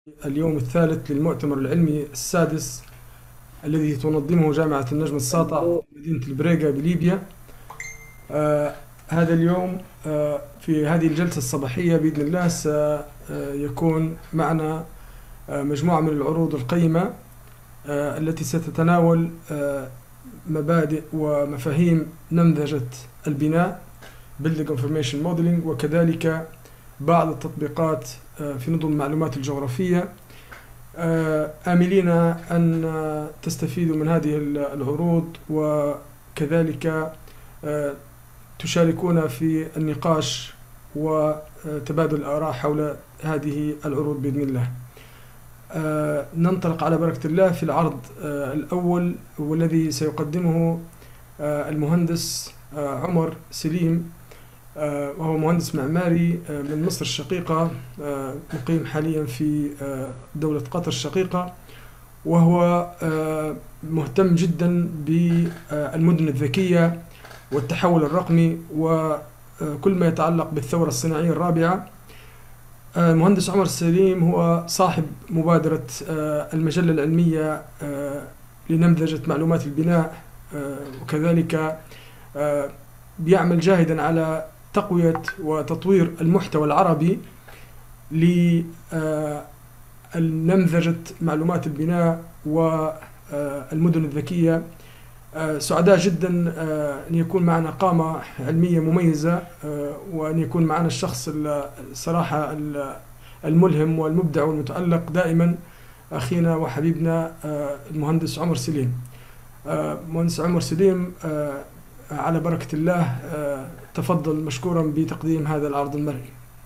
اليوم الثالث للمؤتمر العلمي السادس الذي تنظمه جامعة النجم الساطع في مدينة البريغا بليبيا آه هذا اليوم آه في هذه الجلسة الصباحية بإذن الله سيكون معنا آه مجموعة من العروض القيمة آه التي ستتناول آه مبادئ ومفاهيم نمذجة البناء Building Information Modeling وكذلك بعض التطبيقات في نظم المعلومات الجغرافية آملين أن تستفيدوا من هذه العروض وكذلك تشاركونا في النقاش وتبادل الآراء حول هذه العروض بإذن الله ننطلق على بركة الله في العرض الأول والذي سيقدمه المهندس عمر سليم وهو مهندس معماري من مصر الشقيقة مقيم حاليا في دولة قطر الشقيقة وهو مهتم جدا بالمدن الذكية والتحول الرقمي وكل ما يتعلق بالثورة الصناعية الرابعة المهندس عمر السليم هو صاحب مبادرة المجلة العلمية لنمذجة معلومات البناء وكذلك بيعمل جاهدا على تقوية وتطوير المحتوى العربي لنمذجة معلومات البناء والمدن الذكية سعداء جدا أن يكون معنا قامة علمية مميزة وأن يكون معنا الشخص الصراحة الملهم والمبدع والمتألق دائما أخينا وحبيبنا المهندس عمر سليم مهندس عمر سليم على بركة الله تفضل مشكورا بتقديم هذا العرض المرئي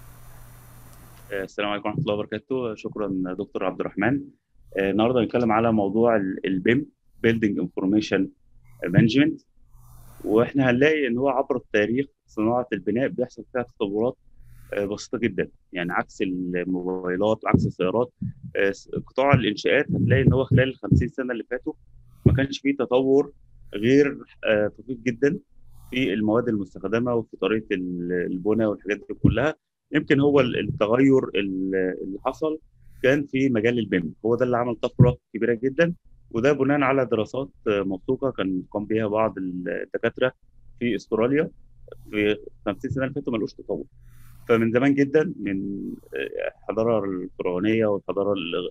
السلام عليكم ورحمة الله وبركاته شكرا دكتور عبد الرحمن النهارده هنتكلم على موضوع البيم Building Information Management واحنا هنلاقي ان هو عبر التاريخ صناعة البناء بيحصل فيها تطورات بسيطة جدا يعني عكس الموبايلات وعكس السيارات قطاع الانشاءات هتلاقي ان هو خلال ال 50 سنة اللي فاتوا ما كانش فيه تطور غير طفيف جدا في المواد المستخدمه وفي طريقه البناء والحاجات دي كلها يمكن هو التغير اللي حصل كان في مجال البيم هو ده اللي عمل طفره كبيره جدا وده بناء على دراسات موثوقه كان قام بها بعض الدكاتره في استراليا في 50 سنه اللي فاتوا ما لقوش تطور فمن زمان جدا من الحضاره الفرعونيه والحضاره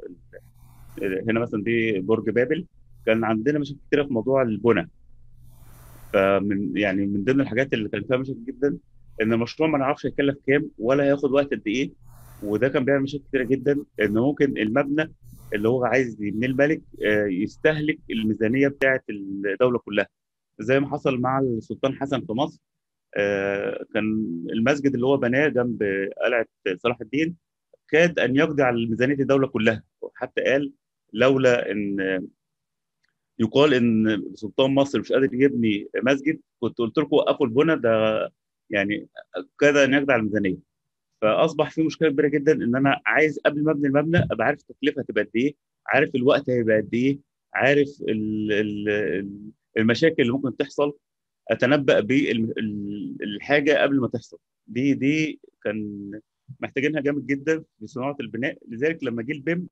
هنا مثلا دي برج بابل كان عندنا مشاكل كتيره في موضوع البنى فمن يعني من ضمن الحاجات اللي كان فيها مشاكل جدا ان المشروع ما نعرفش هيكلف كام ولا هياخد وقت قد ايه وده كان بيعمل مشاكل كتيره جدا ان ممكن المبنى اللي هو عايز يبنيه الملك يستهلك الميزانيه بتاعه الدوله كلها زي ما حصل مع السلطان حسن في مصر كان المسجد اللي هو بناه جنب قلعه صلاح الدين كاد ان يقضي على ميزانيه الدوله كلها حتى قال لولا ان يقال ان سلطان مصر مش قادر يبني مسجد كنت قلت لكم وقفوا البنى ده يعني كاد ان يخدع الميزانيه فاصبح في مشكله كبيره جدا ان انا عايز قبل ما ابني المبنى ابقى عارف التكلفه هتبقى قد ايه عارف الوقت هيبقى قد ايه عارف ال ال المشاكل اللي ممكن تحصل اتنبا بالحاجه قبل ما تحصل دي دي كان محتاجينها جامد جدا في صناعه البناء لذلك لما جه البيم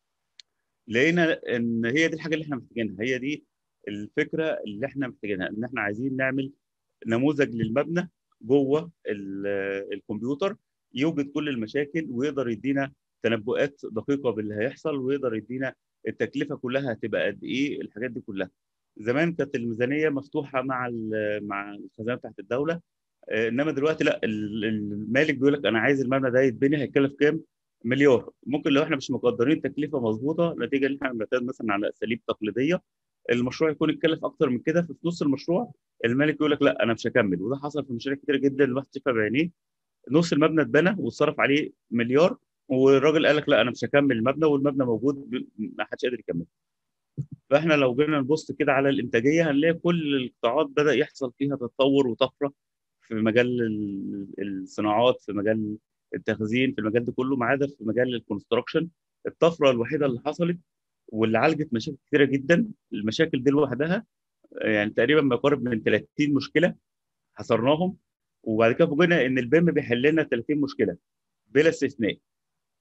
لقينا ان هي دي الحاجه اللي احنا محتاجينها هي دي الفكره اللي احنا محتاجينها ان احنا عايزين نعمل نموذج للمبنى جوه الكمبيوتر يوجد كل المشاكل ويقدر يدينا تنبؤات دقيقه باللي هيحصل ويقدر يدينا التكلفه كلها هتبقى قد ايه الحاجات دي كلها زمان كانت الميزانيه مفتوحه مع مع الخزانه بتاعت الدوله انما دلوقتي لا المالك بيقول لك انا عايز المبنى ده يتبني هيكلف كام مليار ممكن لو احنا مش مقدرين تكلفه مظبوطه نتيجه ان احنا بنعتمد مثلا على اساليب تقليديه المشروع يكون يتكلف اكتر من كده في نص المشروع المالك يقول لك لا انا مش هكمل وده حصل في مشاريع كتير جدا الواحد شافها بعينيه نص المبنى اتبنى واتصرف عليه مليار والراجل قال لك لا انا مش هكمل المبنى والمبنى موجود ما حدش قادر يكمله فاحنا لو جينا نبص كده على الانتاجيه هنلاقي كل القطاعات بدا يحصل فيها تطور وطفره في مجال الصناعات في مجال التخزين في المجال ده كله ما عدا في مجال الكونستراكشن الطفره الوحيده اللي حصلت واللي عالجت مشاكل كثيره جدا المشاكل دي لوحدها يعني تقريبا ما يقارب من 30 مشكله حصرناهم وبعد كده فوجئنا ان البيم بيحل لنا 30 مشكله بلا استثناء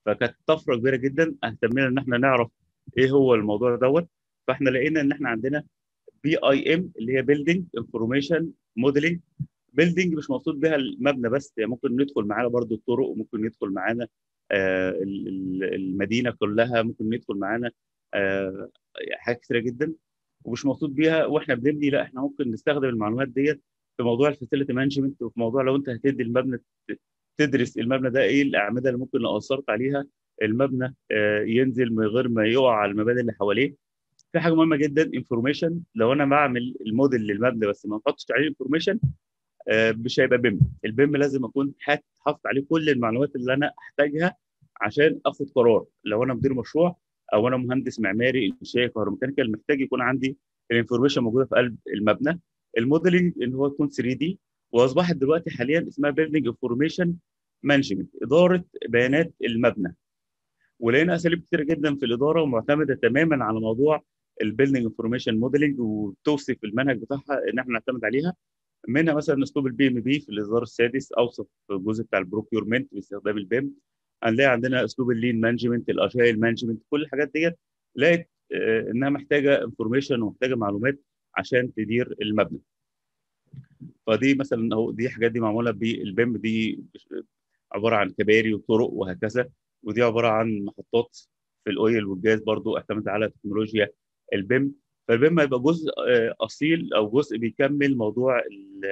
فكانت طفره كبيره جدا اهتمينا ان احنا نعرف ايه هو الموضوع دوت فاحنا لقينا ان احنا عندنا بي اي ام اللي هي بيلدينج انفورميشن موديلنج بيلدينج مش مقصود بها المبنى بس يعني ممكن ندخل معانا برضو الطرق وممكن يدخل معانا آه المدينه كلها ممكن يدخل معانا آه حاجات كثيره جدا ومش مقصود بيها واحنا بنبني لا احنا ممكن نستخدم المعلومات ديت في موضوع الفاسيلتي مانجمنت وفي موضوع لو انت هتدي المبنى تدرس المبنى ده ايه الاعمده اللي ممكن لو اثرت عليها المبنى ينزل من غير ما يقع على المباني اللي حواليه في حاجه مهمه جدا انفورميشن لو انا بعمل الموديل للمبنى بس ما نحطش عليه انفورميشن مش هيبقى بيم البيم لازم اكون حاطط عليه كل المعلومات اللي انا احتاجها عشان اخد قرار لو انا مدير مشروع او انا مهندس معماري انشائي كهروميكانيكال محتاج يكون عندي الانفورميشن موجوده في قلب المبنى الموديلنج ان هو يكون 3 دي واصبحت دلوقتي حاليا اسمها بيلدينج انفورميشن مانجمنت اداره بيانات المبنى ولقينا اساليب كتيره جدا في الاداره ومعتمده تماما على موضوع البيلدينج انفورميشن موديلنج وتوصف المنهج بتاعها ان احنا نعتمد عليها منها مثلا اسلوب البي ام بي في الاصدار السادس اوصف الجزء بتاع البروكيورمنت باستخدام البيم هنلاقي عندنا اسلوب اللين مانجمنت الاجايل مانجمنت كل الحاجات ديت لقيت انها محتاجه انفورميشن ومحتاجه معلومات عشان تدير المبنى فدي مثلا اهو دي حاجات دي معموله بالبيم دي عباره عن كباري وطرق وهكذا ودي عباره عن محطات في الاويل والجاز برضو اعتمد على تكنولوجيا البيم فالبيم هيبقى جزء اصيل او جزء بيكمل موضوع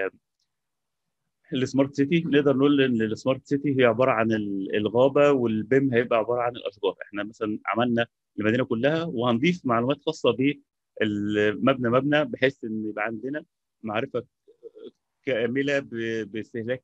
السمارت سيتي نقدر نقول ان السمارت سيتي هي عباره عن الغابه والبيم هيبقى عباره عن الاشجار احنا مثلا عملنا المدينه كلها وهنضيف معلومات خاصه بالمبنى مبنى بحيث ان يبقى عندنا معرفه كامله باستهلاك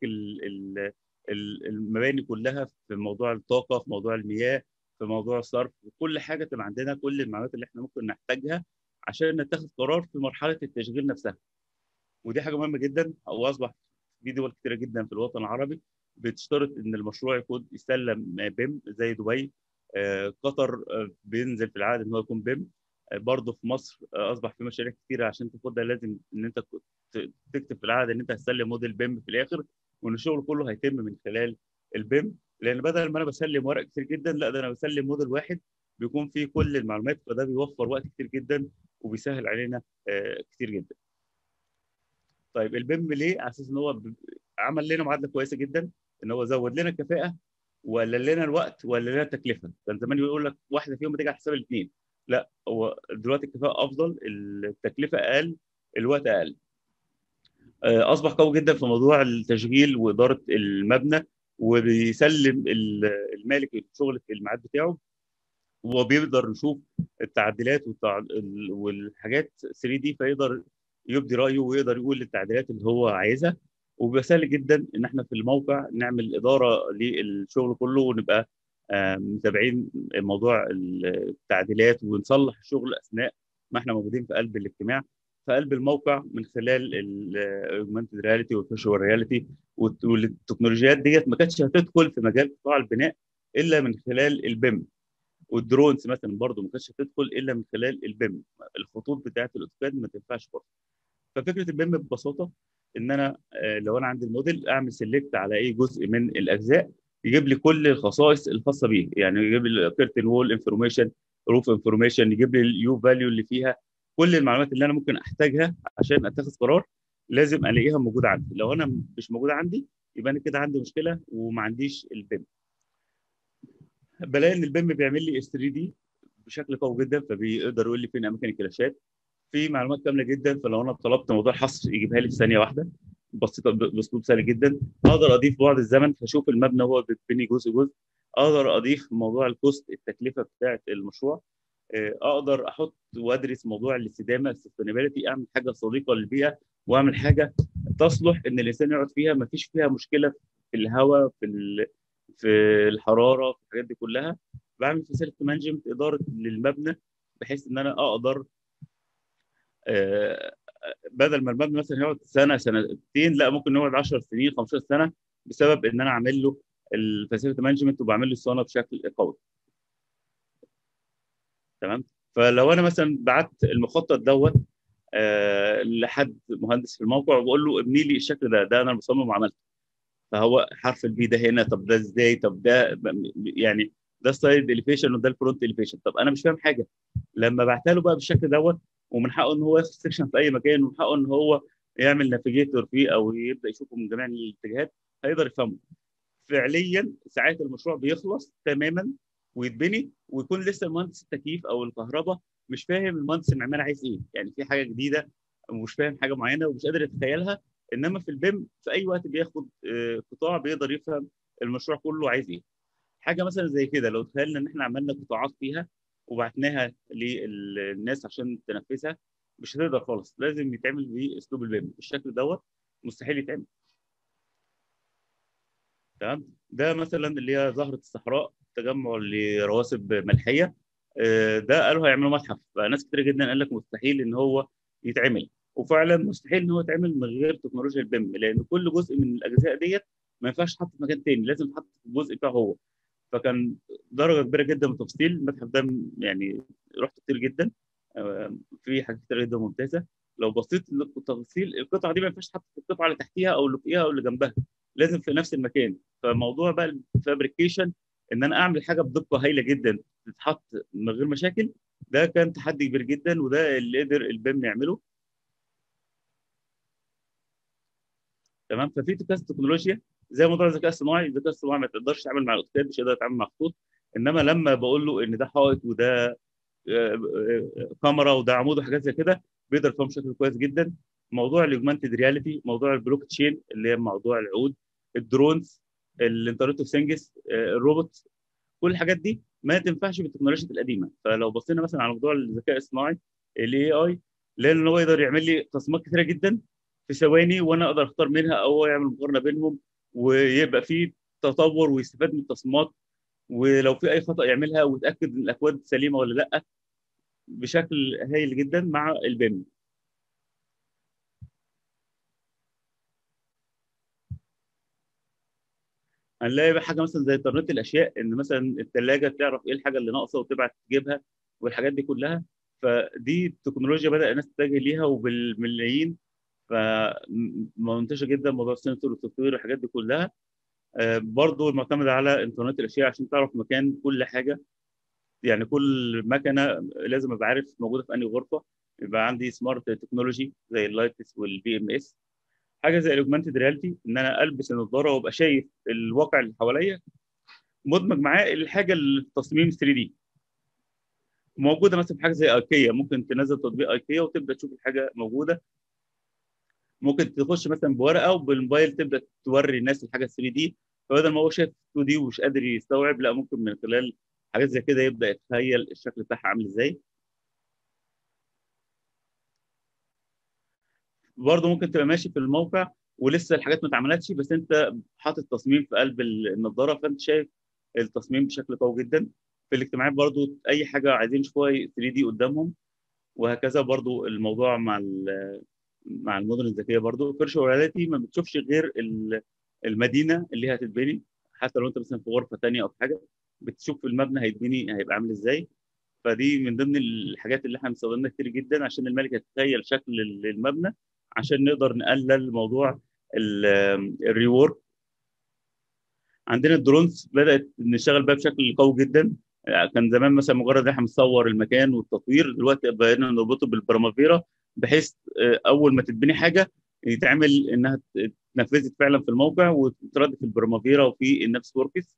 المباني كلها في موضوع الطاقه في موضوع المياه في موضوع الصرف كل حاجه تبقى عندنا كل المعلومات اللي احنا ممكن نحتاجها عشان نتخذ قرار في مرحله التشغيل نفسها ودي حاجه مهمه جدا واصبح في دول كتيره جدا في الوطن العربي بتشترط ان المشروع يكون يسلم بيم زي دبي آه، قطر آه، بينزل في العقد ان هو يكون بيم آه، برضه في مصر اصبح في مشاريع كتيره عشان تاخدها لازم ان انت تكتب في العقد ان انت هتسلم موديل بيم في الاخر وان الشغل كله هيتم من خلال البيم لان بدل ما انا بسلم ورق كتير جدا لا ده انا بسلم موديل واحد بيكون فيه كل المعلومات فده بيوفر وقت كتير جدا وبيسهل علينا كتير جدا. طيب البيم ليه؟ على اساس ان هو عمل لنا معادله كويسه جدا ان هو زود لنا الكفاءه وقلل لنا الوقت وقلل لنا التكلفه كان زمان يقول لك واحده فيهم بتيجي على حساب الاثنين لا هو دلوقتي الكفاءه افضل التكلفه اقل الوقت اقل اصبح قوي جدا في موضوع التشغيل واداره المبنى وبيسلم المالك شغل الميعاد بتاعه وبيقدر يشوف التعديلات والحاجات 3 دي فيقدر يبدي رايه ويقدر يقول التعديلات اللي هو عايزها وبيبقى سهل جدا ان احنا في الموقع نعمل اداره للشغل كله ونبقى متابعين موضوع التعديلات ونصلح الشغل اثناء ما احنا موجودين في قلب الاجتماع في قلب الموقع من خلال الاوجمانتد رياليتي والفيرشوال رياليتي والتكنولوجيات ديت ما كانتش هتدخل في مجال قطاع البناء الا من خلال البيم والدرونز مثلا برضه ما كانتش هتدخل الا من خلال البيم الخطوط بتاعه الاوتوكاد ما تنفعش برضه ففكره البيم ببساطه ان انا لو انا عندي الموديل اعمل سيلكت على اي جزء من الاجزاء يجيب لي كل الخصائص الخاصه بيه يعني يجيب لي كيرتن وول انفورميشن روف انفورميشن يجيب لي اليو فاليو اللي فيها كل المعلومات اللي انا ممكن احتاجها عشان اتخذ قرار لازم الاقيها موجوده عندي لو انا مش موجوده عندي يبقى انا كده عندي مشكله وما عنديش البيم بلاقي ان البيم بيعمل لي اس 3 دي بشكل قوي جدا فبيقدر يقول لي فين اماكن الكلاشات في معلومات كامله جدا فلو انا طلبت موضوع حصر يجيبها لي في ثانيه واحده بسيطه باسلوب سهل جدا اقدر اضيف بعد الزمن فاشوف المبنى هو بيتبني جزء جزء اقدر اضيف موضوع الكوست التكلفه بتاعه المشروع اقدر احط وادرس موضوع الاستدامه السستينابيلتي اعمل حاجه صديقه للبيئه واعمل حاجه تصلح ان الانسان يقعد فيها ما فيش فيها مشكله في الهواء في في الحراره في الحاجات دي كلها بعمل فاسيلتي مانجمنت اداره للمبنى بحيث ان انا اقدر بدل ما المبنى مثلا يقعد سنه سنتين لا ممكن يقعد 10 سنين 15 سنه بسبب ان انا عامل له الفاسيلتي مانجمنت وبعمل له الصيانه بشكل قوي تمام فلو انا مثلا بعت المخطط دوت أه لحد مهندس في الموقع وبقول له ابني لي الشكل ده ده انا المصمم وعملته فهو حرف البي ده هنا طب ده ازاي طب ده يعني ده السايد اليفيشن وده الفرونت اليفيشن طب انا مش فاهم حاجه لما بعتها له بقى بالشكل دوت ومن حقه ان هو ياخد سكشن في اي مكان ومن حقه ان هو يعمل نافيجيتور فيه او يبدا يشوفه من جميع الاتجاهات هيقدر يفهمه فعليا ساعات المشروع بيخلص تماما ويتبني ويكون لسه المهندس التكييف او الكهرباء مش فاهم المهندس المعماري عايز ايه يعني في حاجه جديده ومش فاهم حاجه معينه ومش قادر يتخيلها انما في البيم في اي وقت بياخد قطاع بيقدر يفهم المشروع كله عايز ايه حاجه مثلا زي كده لو تخيلنا ان احنا عملنا قطاعات فيها وبعتناها للناس عشان تنفذها مش هتقدر خالص لازم يتعمل باسلوب البيم بالشكل دوت مستحيل يتعمل تمام ده مثلا اللي هي زهره الصحراء تجمع لرواسب ملحيه ده قالوا هيعملوا متحف فناس كتير جدا قال لك مستحيل ان هو يتعمل وفعلا مستحيل ان هو يتعمل من غير تكنولوجيا البيم لان كل جزء من الاجزاء ديت ما ينفعش يتحط في مكان تاني لازم يتحط في الجزء بتاعه هو فكان درجه كبيره جدا من التفصيل المتحف ده يعني رحت كتير جدا في حاجات كتير جدا ممتازه لو بصيت للتفاصيل القطعه دي ما ينفعش تتحط في القطعه اللي تحتيها او اللي فوقيها او اللي جنبها لازم في نفس المكان فموضوع بقى الفابريكيشن ان انا اعمل حاجه بدقه هائله جدا تتحط من غير مشاكل ده كان تحدي كبير جدا وده اللي قدر البيم يعمله تمام ففي كذا تكنولوجيا زي موضوع الذكاء الصناعي الذكاء الصناعي ما تقدرش تتعامل مع الاوتوكاد مش هيقدر يتعامل مع خطوط انما لما بقول له ان ده حائط وده كاميرا وده عمود وحاجات زي كده بيقدر يفهم بشكل كويس جدا موضوع الاوجمانتد رياليتي موضوع البلوك تشين اللي هي موضوع العود الدرونز الانترنت اوف ثينجز الروبوت كل الحاجات دي ما تنفعش بالتكنولوجيا القديمه فلو بصينا مثلا على موضوع الذكاء الصناعي الاي اي لان هو يقدر يعمل لي تصميمات كثيره جدا في ثواني وانا اقدر اختار منها او يعمل مقارنه بينهم ويبقى في تطور ويستفاد من التصميمات ولو في اي خطا يعملها ويتاكد ان الاكواد سليمه ولا لا بشكل هايل جدا مع البيم هنلاقي حاجه مثلا زي انترنت الاشياء ان مثلا الثلاجه تعرف ايه الحاجه اللي ناقصه وتبعت تجيبها والحاجات دي كلها فدي التكنولوجيا بدا الناس تتجه ليها وبالملايين فمنتشر جدا موضوع السنسور والتطوير والحاجات دي كلها برضه معتمد على انترنت الاشياء عشان تعرف مكان كل حاجه يعني كل مكنه لازم ابقى عارف موجوده في انهي غرفه يبقى عندي سمارت تكنولوجي زي اللايتس والبي ام اس حاجه زي الاوجمانتد رياليتي ان انا البس النظاره وابقى شايف الواقع اللي حواليا مدمج معاه الحاجه اللي في تصميم 3 دي موجوده مثلا في حاجه زي ايكيا ممكن تنزل تطبيق ايكيا وتبدا تشوف الحاجه موجوده ممكن تخش مثلا بورقه وبالموبايل تبدا توري الناس الحاجه 3 دي فبدل ما هو شايف 2 دي ومش قادر يستوعب لا ممكن من خلال حاجات زي كده يبدا يتخيل الشكل بتاعها عامل ازاي برضه ممكن تبقى ماشي في الموقع ولسه الحاجات ما اتعملتش بس انت حاطط تصميم في قلب النضاره فانت شايف التصميم بشكل قوي جدا في الاجتماعات برضه اي حاجه عايزين يشوفوها 3 دي قدامهم وهكذا برضه الموضوع مع مع المدن الذكيه برضه فيرشوال رياليتي ما بتشوفش غير المدينه اللي هتتبني حتى لو انت مثلا في غرفه ثانيه او حاجه بتشوف المبنى هيتبني هيبقى عامل ازاي فدي من ضمن الحاجات اللي احنا بنستخدمها كتير جدا عشان الملك يتخيل شكل المبنى عشان نقدر نقلل موضوع الريورك عندنا الدرونز بدات نشتغل بقى بشكل قوي جدا كان زمان مثلا مجرد احنا بنصور المكان والتطوير دلوقتي بقينا نربطه بالبرامافيرا بحيث اول ما تتبني حاجه يتعمل انها اتنفذت فعلا في الموقع وترد في البرامافيرا وفي النفس وركس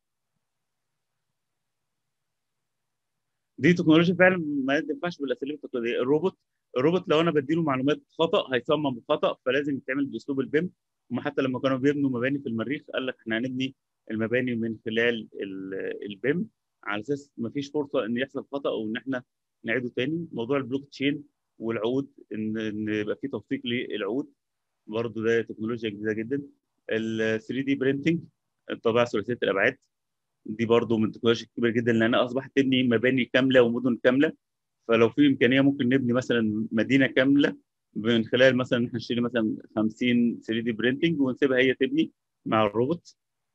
دي تكنولوجيا فعلا ما ينفعش بالاساليب التقليديه الروبوت الروبوت لو انا بديله معلومات خطا هيصمم خطا فلازم يتعمل باسلوب البيم هم حتى لما كانوا بيبنوا مباني في المريخ قال لك احنا هنبني المباني من خلال البيم على اساس ما فيش فرصه ان يحصل خطا او ان احنا نعيده تاني موضوع البلوك تشين والعود ان ان يبقى في توثيق للعود برضه ده تكنولوجيا جديده جدا ال 3 دي برينتنج الطباعه ثلاثيه الابعاد دي برضه من التكنولوجيا الكبيره جدا لان اصبحت تبني مباني كامله ومدن كامله فلو في امكانيه ممكن نبني مثلا مدينه كامله من خلال مثلا احنا نشتري مثلا 50 3 دي برينتنج ونسيبها هي تبني مع الروبوت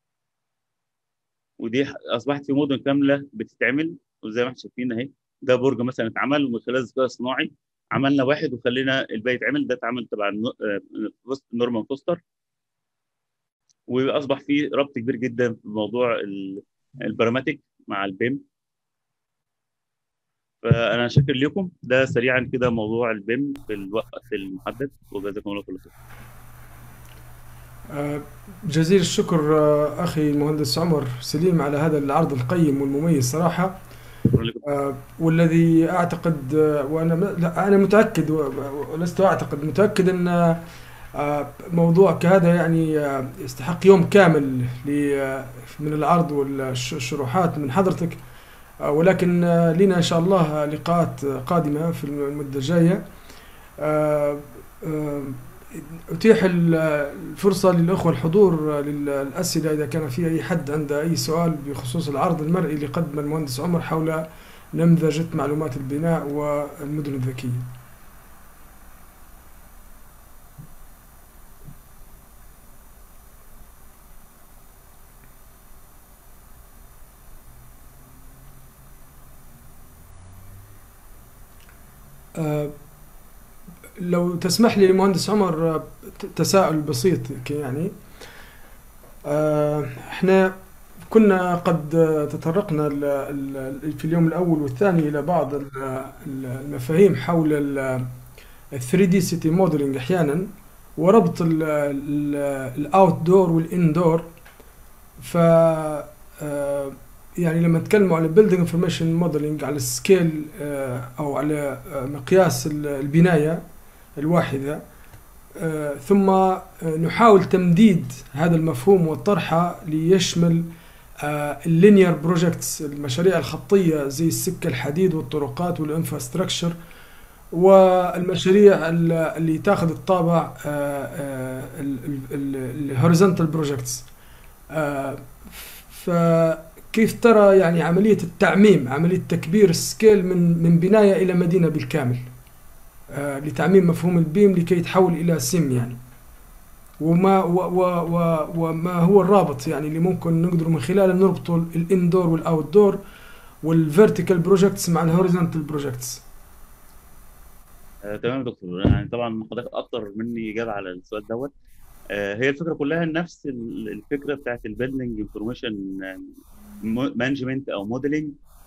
ودي اصبحت في مدن كامله بتتعمل وزي ما احنا شايفين اهي ده برج مثلا اتعمل ومن خلال الذكاء الصناعي عملنا واحد وخلينا الباقي يتعمل ده اتعمل تبع نورمان فوستر واصبح في ربط كبير جدا في موضوع البراماتيك مع البيم فانا شاكر لكم ده سريعا كده موضوع البيم في الوقت المحدد وجزاكم الله كل خير آه، جزيل الشكر آه، أخي المهندس عمر سليم على هذا العرض القيم والمميز صراحة شكرا لكم آه، والذي أعتقد آه، وأنا م- لا، أنا متأكد و- ولست أعتقد متأكد أن آه، موضوع كهذا يعني آه، يستحق يوم كامل ل- آه، من العرض والشروحات من حضرتك آه، ولكن آه، لنا إن شاء الله لقاءات قادمة في المدة الجاية آه، آه، أتيح ال- الفرصة للأخوة الحضور للأسئلة إذا كان في أي حد عنده أي سؤال بخصوص العرض المرئي اللي قدمه المهندس عمر حول نمذجة معلومات البناء والمدن الذكية آه، لو تسمح لي مهندس عمر آه، ت- تساؤل بسيط ك- يعني آه، احنا كنا قد آه، تطرقنا ال- ال- في اليوم الأول والثاني إلى بعض ال- ال- المفاهيم حول ال 3 دي سيتي موديلنج أحيانا وربط الأوت دور والإندور ف آه، يعني لما نتكلموا على building information modeling على السكيل آه، أو على آه، مقياس ال- البناية الواحدة آه، ثم آه، نحاول تمديد هذا المفهوم وطرحه ليشمل اللينير بروجكتس المشاريع الخطية زي السكة الحديد والطرقات والانفراستراكشر والمشاريع ال- اللي تاخذ الطابع الهوريزونتال بروجكتس فكيف ترى يعني عملية التعميم عملية تكبير السكيل من من بناية إلى مدينة بالكامل آه، لتعميم مفهوم البيم لكي يتحول إلى سم يعني وما و و و وما هو الرابط يعني اللي ممكن نقدر من خلاله نربطه الاندور والاوت دور والفيرتيكال بروجكتس مع الهوريزونتال بروجكتس آه، تمام يا دكتور يعني طبعا حضرتك اكتر مني اجابه على السؤال دوت آه، هي الفكره كلها نفس ال- الفكره بتاعت البيلدنج انفورميشن مانجمنت او موديلنج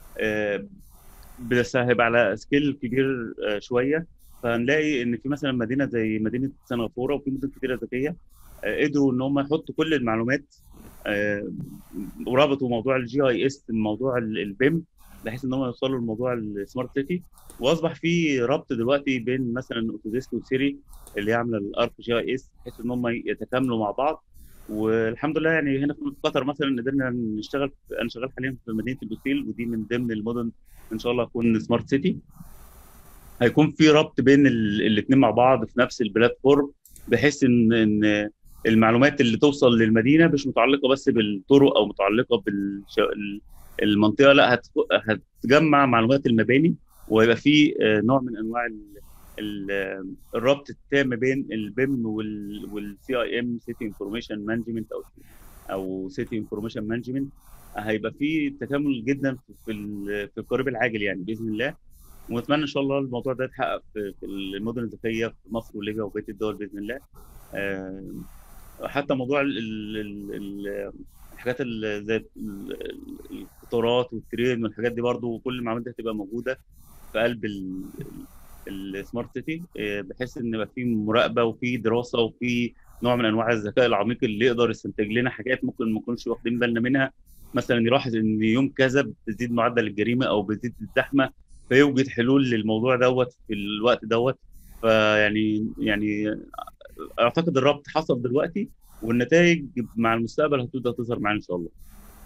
بس هيبقى على سكيل كبير آه، شويه فهنلاقي ان في مثلا مدينه زي مدينه سنغافوره وفي مدن كتيره ذكيه آه، قدروا ان هم يحطوا كل المعلومات آه، وربطوا موضوع الجي اي اس بموضوع البيم بحيث ان هم يوصلوا لموضوع السمارت سيتي واصبح في ربط دلوقتي بين مثلا اوتوديسك وسيري اللي هي عامله الارك جي اي اس بحيث ان هم يتكاملوا مع بعض والحمد لله يعني هنا في قطر مثلا قدرنا نشتغل انا شغال حاليا في مدينه البوسيل ودي من ضمن المدن ان شاء الله هتكون سمارت سيتي هيكون في ربط بين الاثنين مع بعض في نفس البلاتفورم بحيث ان ان المعلومات اللي توصل للمدينه مش متعلقه بس بالطرق او متعلقه بالمنطقه لا هت- هتجمع معلومات المباني ويبقى في آه، نوع من انواع ال- ال- الربط التام بين البيم والسي اي ام سيتي انفورميشن مانجمنت او او سيتي انفورميشن مانجمنت هيبقى في تكامل جدا في ال- في القريب العاجل يعني باذن الله ونتمنى ان شاء الله الموضوع ده يتحقق في في المدن الذكيه في مصر وليبيا وبقيه الدول باذن الله آه، حتى موضوع ال- ال- ال- ال- الحاجات ال- زي ال- ال- القطارات والترين والحاجات دي برضو وكل المعلومات دي هتبقى موجوده في قلب السمارت سيتي بحيث ان يبقى في مراقبه وفي دراسه وفي نوع من انواع الذكاء العميق اللي يقدر يستنتج لنا حاجات ممكن ما نكونش واخدين بالنا منها مثلا يلاحظ ان يوم كذا بتزيد معدل الجريمه او بتزيد الزحمه فيوجد حلول للموضوع دوت في الوقت دوت فيعني يعني اعتقد الربط حصل دلوقتي والنتائج مع المستقبل هتبدا تظهر معانا ان شاء الله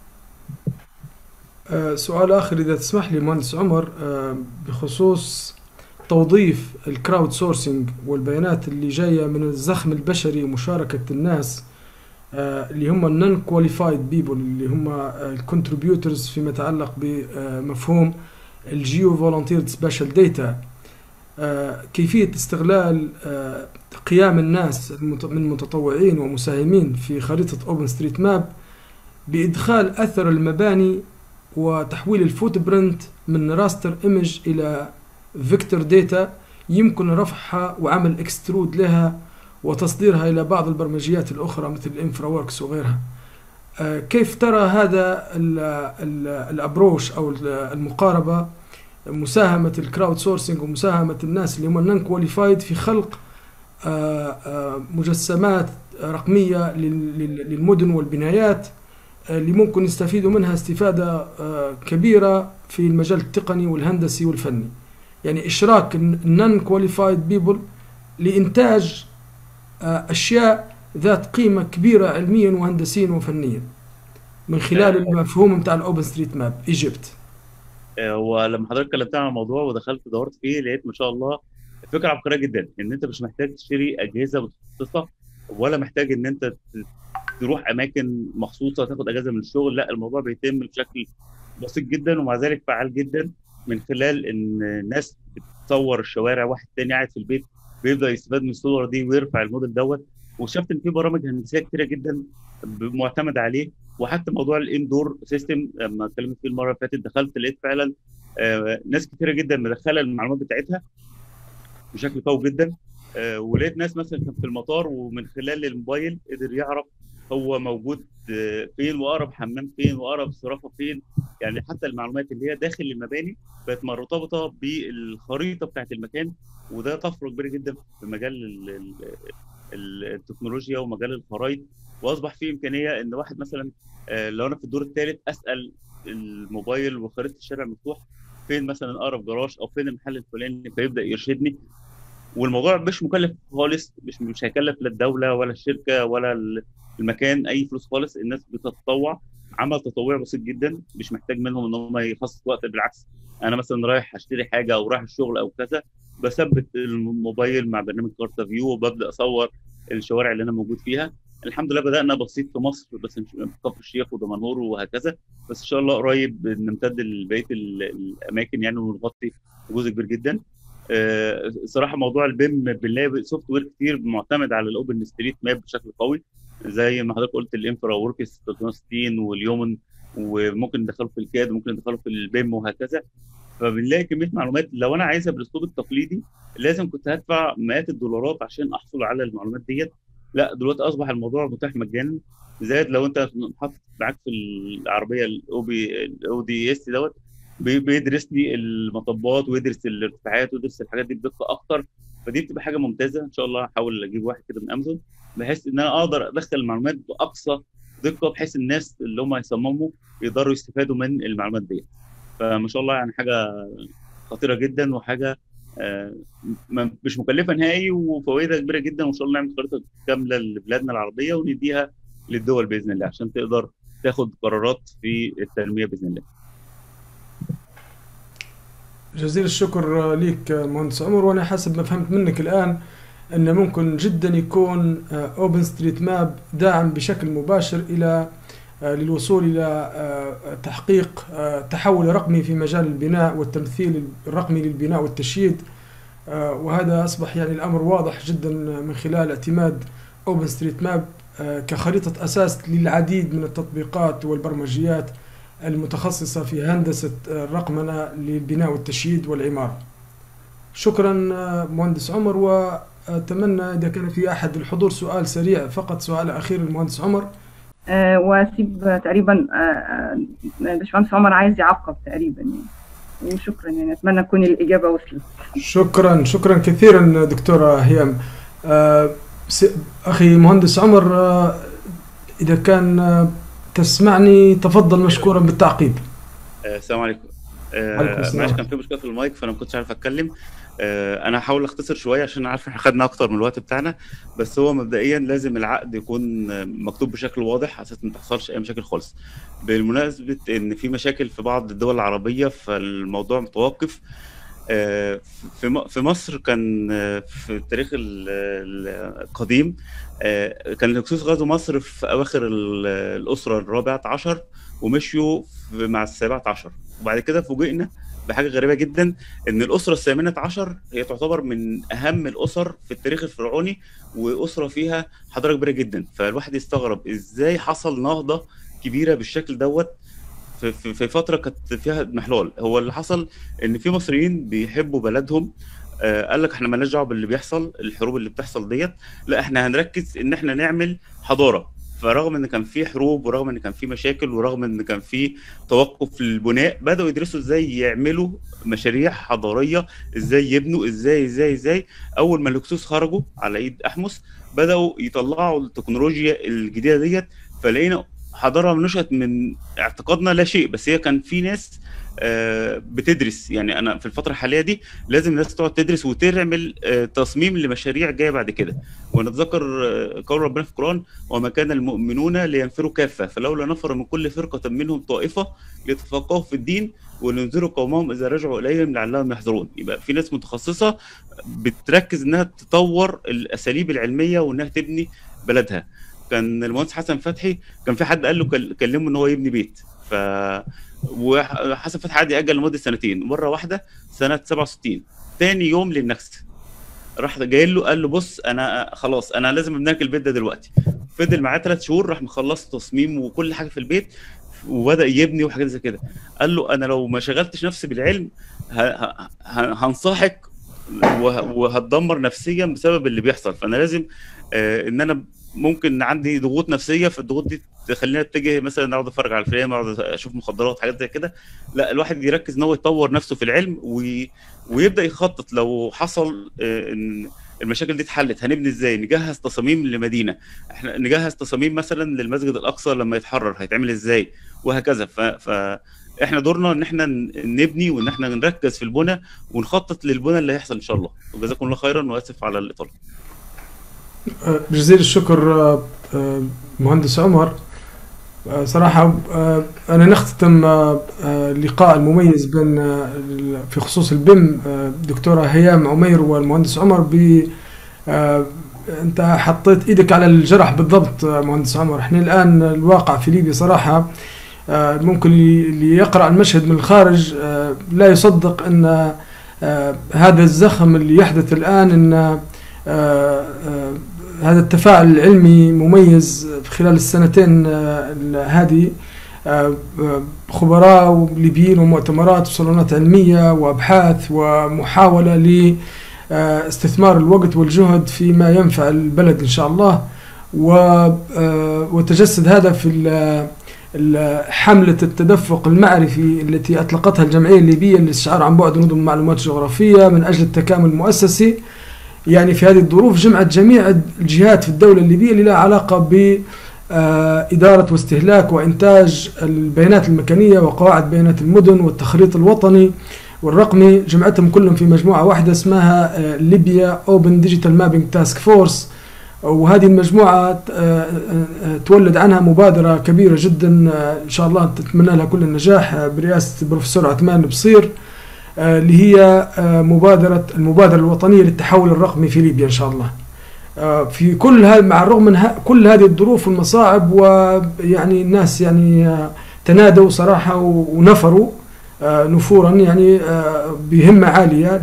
آه، سؤال آخر إذا تسمح لي مهندس عمر آه، بخصوص توظيف الكراود سورسنج والبيانات اللي جاية من الزخم البشري ومشاركة الناس آه، اللي هم النون كواليفايد بيبل اللي هم الكونتريبيوترز فيما يتعلق بمفهوم الجيو فولنتير سبيشال داتا كيفية استغلال آه، قيام الناس المت- من متطوعين ومساهمين في خريطة اوبن ستريت ماب بإدخال أثر المباني وتحويل الفوت برنت من راستر ايمج الى فيكتور داتا يمكن رفعها وعمل اكسترود لها وتصديرها الى بعض البرمجيات الاخرى مثل الانفرا وركس وغيرها كيف ترى هذا الابروش او المقاربه مساهمه الكراود سورسنج ومساهمه الناس اللي هم نون كواليفايد في خلق مجسمات رقميه للمدن والبنايات اللي ممكن يستفيدوا منها استفاده كبيره في المجال التقني والهندسي والفني يعني اشراك النون كواليفايد بيبل لانتاج اشياء ذات قيمه كبيره علميا وهندسيا وفنيا من خلال المفهوم بتاع الاوبن ستريت ماب ايجيبت ولما حضرتك كلمتني عن الموضوع ودخلت دورت فيه لقيت ما شاء الله فكره عبقريه جدا ان انت مش محتاج تشتري اجهزه متخصصه ولا محتاج ان انت تروح اماكن مخصوصه تاخد اجازه من الشغل لا الموضوع بيتم بشكل بسيط جدا ومع ذلك فعال جدا من خلال ان الناس بتصور الشوارع واحد تاني قاعد في البيت بيبدا يستفاد من الصور دي ويرفع الموديل دوت وشفت ان في برامج هندسيه كتيره جدا معتمد عليه وحتى موضوع الاندور سيستم لما اتكلمت فيه المره اللي فاتت دخلت لقيت فعلا آه ناس كتيره جدا مدخله المعلومات بتاعتها بشكل قوي جدا آه ولقيت ناس مثلا كان في المطار ومن خلال الموبايل قدر يعرف هو موجود آه فين واقرب حمام فين واقرب صرافه فين يعني حتى المعلومات اللي هي داخل المباني بقت مرتبطه بالخريطه بتاعت المكان وده طفره كبيره جدا في مجال التكنولوجيا ومجال الخرائط واصبح في امكانيه ان واحد مثلا لو انا في الدور الثالث اسال الموبايل وخريطه الشارع مفتوح فين مثلا اقرب جراج او فين المحل الفلاني فيبدا يرشدني والموضوع مش مكلف خالص مش مش هيكلف لا الدوله ولا الشركه ولا المكان اي فلوس خالص الناس بتتطوع عمل تطوعي بسيط جدا مش محتاج منهم ان هم يخصص وقت بالعكس انا مثلا رايح اشتري حاجه او رايح الشغل او كذا بثبت الموبايل مع برنامج كارتا فيو وببدا اصور الشوارع اللي انا موجود فيها الحمد لله بدانا بسيط في مصر بس في كفر الشيخ ودمنهور وهكذا بس ان شاء الله قريب نمتد لبقيه الاماكن يعني ونغطي جزء كبير جدا أه صراحه موضوع البيم بنلاقي سوفت وير كتير معتمد على الاوبن ستريت ماب بشكل قوي زي ما حضرتك قلت الانفرا وركس 360 واليومن وممكن ندخله في الكاد وممكن ندخله في البيم وهكذا فبنلاقي كميه معلومات لو انا عايزها بالاسلوب التقليدي لازم كنت هدفع مئات الدولارات عشان احصل على المعلومات ديت لا دلوقتي اصبح الموضوع متاح مجانا زائد لو انت حاطط معاك في العربيه الاو بي الاو دي اس دوت بيدرس لي المطبات ويدرس الارتفاعات ويدرس الحاجات دي بدقه اكتر فدي بتبقى حاجه ممتازه ان شاء الله هحاول اجيب واحد كده من امازون بحيث ان انا اقدر ادخل المعلومات باقصى دقه بحيث الناس اللي هم هيصمموا يقدروا يستفادوا من المعلومات دي فما شاء الله يعني حاجه خطيره جدا وحاجه مش مكلفه نهائي وفوائدها كبيره جدا وان شاء الله نعمل خريطه كامله لبلادنا العربيه ونديها للدول باذن الله عشان تقدر تاخد قرارات في التنميه باذن الله. جزيل الشكر ليك مهندس عمر وانا حسب ما فهمت منك الان ان ممكن جدا يكون اوبن ستريت ماب داعم بشكل مباشر الى للوصول الى تحقيق تحول رقمي في مجال البناء والتمثيل الرقمي للبناء والتشييد وهذا اصبح يعني الامر واضح جدا من خلال اعتماد اوبن ستريت ماب كخريطه اساس للعديد من التطبيقات والبرمجيات المتخصصه في هندسه الرقمنه للبناء والتشييد والعماره. شكرا مهندس عمر واتمنى اذا كان في احد الحضور سؤال سريع فقط سؤال اخير للمهندس عمر. أه واسيب تقريبا باشمهندس عمر عايز يعقب تقريبا يعني وشكرا يعني اتمنى تكون الاجابه وصلت شكرا شكرا كثيرا دكتوره هيام أه اخي مهندس عمر أه اذا كان تسمعني تفضل مشكورا بالتعقيب السلام عليكم معلش كان في مشكله في المايك فانا ما كنتش عارف اتكلم انا هحاول اختصر شويه عشان عارف احنا خدنا اكتر من الوقت بتاعنا بس هو مبدئيا لازم العقد يكون مكتوب بشكل واضح اساس ما تحصلش اي مشاكل خالص بالمناسبه ان في مشاكل في بعض الدول العربيه فالموضوع متوقف في مصر كان في التاريخ القديم كان الهكسوس غزو مصر في اواخر الاسره الرابعه عشر ومشيوا مع السابعه عشر وبعد كده فوجئنا بحاجه غريبه جدا ان الاسره الثامنه عشر هي تعتبر من اهم الاسر في التاريخ الفرعوني واسره فيها حضاره كبيره جدا فالواحد يستغرب ازاي حصل نهضه كبيره بالشكل دوت في, في, في فتره كانت فيها محلول هو اللي حصل ان في مصريين بيحبوا بلدهم آه قال لك احنا مالناش دعوه باللي بيحصل الحروب اللي بتحصل ديت لا احنا هنركز ان احنا نعمل حضاره فرغم ان كان في حروب ورغم ان كان في مشاكل ورغم ان كان في توقف للبناء بداوا يدرسوا ازاي يعملوا مشاريع حضاريه ازاي يبنوا ازاي ازاي ازاي اول ما الهكسوس خرجوا على ايد احمس بداوا يطلعوا التكنولوجيا الجديده ديت فلقينا حضاره نشأت من اعتقادنا لا شيء بس هي كان في ناس آه، بتدرس يعني انا في الفتره الحاليه دي لازم الناس تقعد تدرس وتعمل آه، تصميم لمشاريع جايه بعد كده ونتذكر آه، قول ربنا في القران وما كان المؤمنون لينفروا كافه فلولا نفر من كل فرقه منهم طائفه ليتفقهوا في الدين ولينذروا قومهم اذا رجعوا اليهم لعلهم يحذرون يبقى في ناس متخصصه بتركز انها تطور الاساليب العلميه وانها تبني بلدها كان المهندس حسن فتحي كان في حد قال له كل- كلمه ان هو يبني بيت ف وحسن فتحي قعد يأجل لمده سنتين مره واحده سنه 67 تاني يوم للنكسه راح جاي له قال له بص انا خلاص انا لازم ابني لك البيت ده دلوقتي فضل معاه ثلاث شهور راح مخلص تصميم وكل حاجه في البيت وبدا يبني وحاجات زي كده قال له انا لو ما شغلتش نفسي بالعلم ه- ه- ه- هنصحك وه- وهتدمر نفسيا بسبب اللي بيحصل فانا لازم آه، ان انا ممكن عندي ضغوط نفسيه فالضغوط دي تخليني اتجه مثلا اقعد اتفرج على الافلام اقعد اشوف مخدرات حاجات زي كده لا الواحد يركز ان هو يطور نفسه في العلم وي... ويبدا يخطط لو حصل آه، ان المشاكل دي اتحلت هنبني ازاي نجهز تصاميم لمدينه احنا نجهز تصاميم مثلا للمسجد الاقصى لما يتحرر هيتعمل ازاي وهكذا ف... ف... احنا دورنا ان احنا ن- نبني وان احنا نركز في البنى ونخطط للبنى اللي هيحصل ان شاء الله وجزاكم الله خيرا واسف على الاطاله آه، جزيل الشكر آه، آه، مهندس عمر آه، صراحة آه، أنا نختتم آه، آه، اللقاء المميز بين آه، ال- في خصوص البيم آه، دكتورة هيام عمير والمهندس عمر ب آه، أنت حطيت إيدك على الجرح بالضبط آه، مهندس عمر إحنا الآن الواقع في ليبيا صراحة آه، ممكن اللي اللي يقرأ المشهد من الخارج آه، لا يصدق أن آه، هذا الزخم اللي يحدث الآن أن آه، آه، هذا التفاعل العلمي مميز خلال السنتين آه، هذه آه، آه، خبراء ليبيين ومؤتمرات وصالونات علمية وأبحاث ومحاولة لاستثمار الوقت والجهد فيما ينفع البلد إن شاء الله و- آه، وتجسد هذا في ال- ال- حملة التدفق المعرفي التي أطلقتها الجمعية الليبية للاستشعار عن بعد نظم المعلومات الجغرافية من أجل التكامل المؤسسي يعني في هذه الظروف جمعت جميع الجهات في الدولة الليبية اللي لها علاقة ب آه، إدارة واستهلاك وإنتاج البيانات المكانية وقواعد بيانات المدن والتخريط الوطني والرقمي جمعتهم كلهم في مجموعة واحدة اسمها آه، ليبيا أوبن ديجيتال مابينج تاسك فورس وهذه المجموعة آه، آه، آه، تولد عنها مبادرة كبيرة جدا آه، إن شاء الله تتمنى لها كل النجاح آه، برئاسة البروفيسور عثمان بصير آه، اللي هي آه، مبادرة المبادرة الوطنية للتحول الرقمي في ليبيا إن شاء الله آه، في كل هذا مع الرغم من ه- كل هذه الظروف والمصاعب ويعني الناس يعني آه، تنادوا صراحة و- ونفروا آه، نفورا يعني آه، بهمة عالية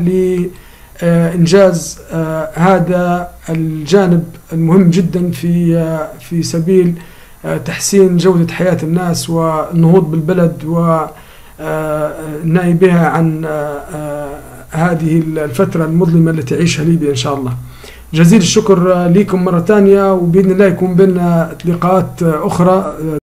لإنجاز هذا الجانب المهم جدا في آه، في سبيل آه، تحسين جودة حياة الناس والنهوض بالبلد و آه، النهي بها عن آه، آه، هذه الفترة المظلمة التي تعيشها ليبيا إن شاء الله جزيل الشكر آه، لكم مرة ثانية وبإذن الله يكون بيننا لقاءات آه، أخرى آه،